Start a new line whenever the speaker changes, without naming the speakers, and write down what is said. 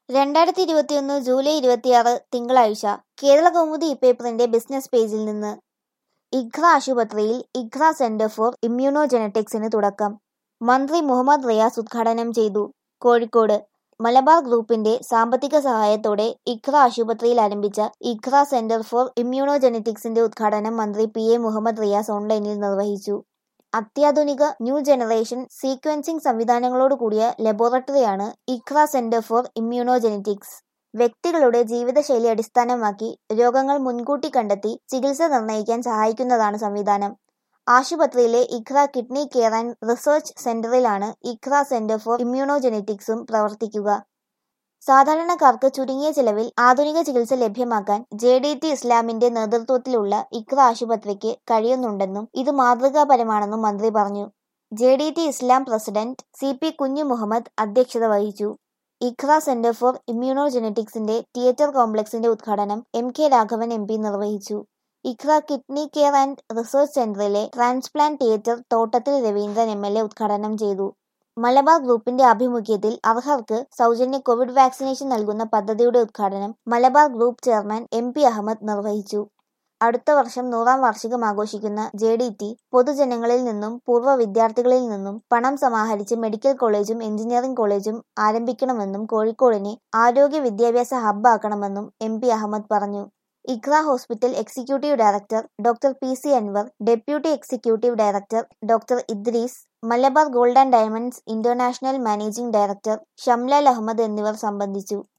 രണ്ടായിരത്തി ഇരുപത്തിയൊന്ന് ജൂലൈ ഇരുപത്തിയാറ് തിങ്കളാഴ്ച കേരള കൗമുദി ഇപ്പേപ്പറിന്റെ ബിസിനസ് പേജിൽ നിന്ന് ഇഖ്റ ആശുപത്രിയിൽ ഇഖ്റ സെന്റർ ഫോർ ഇമ്മ്യൂണോജെനറ്റിക്സിന് തുടക്കം മന്ത്രി മുഹമ്മദ് റിയാസ് ഉദ്ഘാടനം ചെയ്തു കോഴിക്കോട് മലബാർ ഗ്രൂപ്പിന്റെ സാമ്പത്തിക സഹായത്തോടെ ഇഖ്റ ആശുപത്രിയിൽ ആരംഭിച്ച ഇഖ്റ സെന്റർ ഫോർ ഇമ്മ്യൂണോജെനറ്റിക്സിന്റെ ഉദ്ഘാടനം മന്ത്രി പി എ മുഹമ്മദ് റിയാസ് ഓൺലൈനിൽ നിർവഹിച്ചു അത്യാധുനിക ന്യൂ ജനറേഷൻ സീക്വൻസിംഗ് സംവിധാനങ്ങളോട് കൂടിയ ലബോറട്ടറിയാണ് ഇഖ്റ സെന്റർ ഫോർ ഇമ്മ്യൂണോജെനറ്റിക്സ് വ്യക്തികളുടെ ജീവിതശൈലി അടിസ്ഥാനമാക്കി രോഗങ്ങൾ മുൻകൂട്ടി കണ്ടെത്തി ചികിത്സ നിർണ്ണയിക്കാൻ സഹായിക്കുന്നതാണ് സംവിധാനം ആശുപത്രിയിലെ Iqraa kidney care and research സെന്ററിലാണ് ഇഖ്റ സെന്റർ ഫോർ ഇമ്മ്യൂണോജെനറ്റിക്സും പ്രവർത്തിക്കുക സാധാരണക്കാർക്ക് ചുരുങ്ങിയ ചെലവിൽ ആധുനിക ചികിത്സ ലഭ്യമാക്കാൻ ജെ ഡി ടി ഇസ്ലാമിന്റെ നേതൃത്വത്തിലുള്ള ഇഖ്റ ആശുപത്രിക്ക് കഴിയുന്നുണ്ടെന്നും ഇത് മാതൃകാപരമാണെന്നും മന്ത്രി പറഞ്ഞു J D T Islam president C P Kunhu Muhammed അധ്യക്ഷത വഹിച്ചു ഇഖ്റ സെന്റർ ഫോർ ഇമ്മ്യൂണോജെനറ്റിക്സിന്റെ തിയേറ്റർ കോംപ്ലക്സിന്റെ ഉദ്ഘാടനം M K Raghavan M P നിർവഹിച്ചു Iqraa kidney care and research സെന്ററിലെ transplant theatre Thottathil Raveendran M L A ഉദ്ഘാടനം ചെയ്തു മലബാർ ഗ്രൂപ്പിന്റെ ആഭിമുഖ്യത്തിൽ അർഹർക്ക് സൗജന്യ കോവിഡ് വാക്സിനേഷൻ നൽകുന്ന പദ്ധതിയുടെ ഉദ്ഘാടനം Malabar group chairman M P Ahammed നിർവഹിച്ചു അടുത്ത വർഷം നൂറാം വാർഷികം ആഘോഷിക്കുന്ന ജെ ഡി ടി പൊതുജനങ്ങളിൽ നിന്നും പൂർവ്വ വിദ്യാർത്ഥികളിൽ നിന്നും പണം സമാഹരിച്ച് മെഡിക്കൽ കോളേജും എഞ്ചിനീയറിംഗ് കോളേജും ആരംഭിക്കണമെന്നും കോഴിക്കോടിനെ ആരോഗ്യ വിദ്യാഭ്യാസ ഹബ്ബാക്കണമെന്നും എം പി അഹമ്മദ് പറഞ്ഞു Iqraa hospital executive director doctor P C Anwar deputy executive director doctor Idris Malabar gold and diamonds international managing director Shamlal Ahammed എന്നിവർ സംബന്ധിച്ചു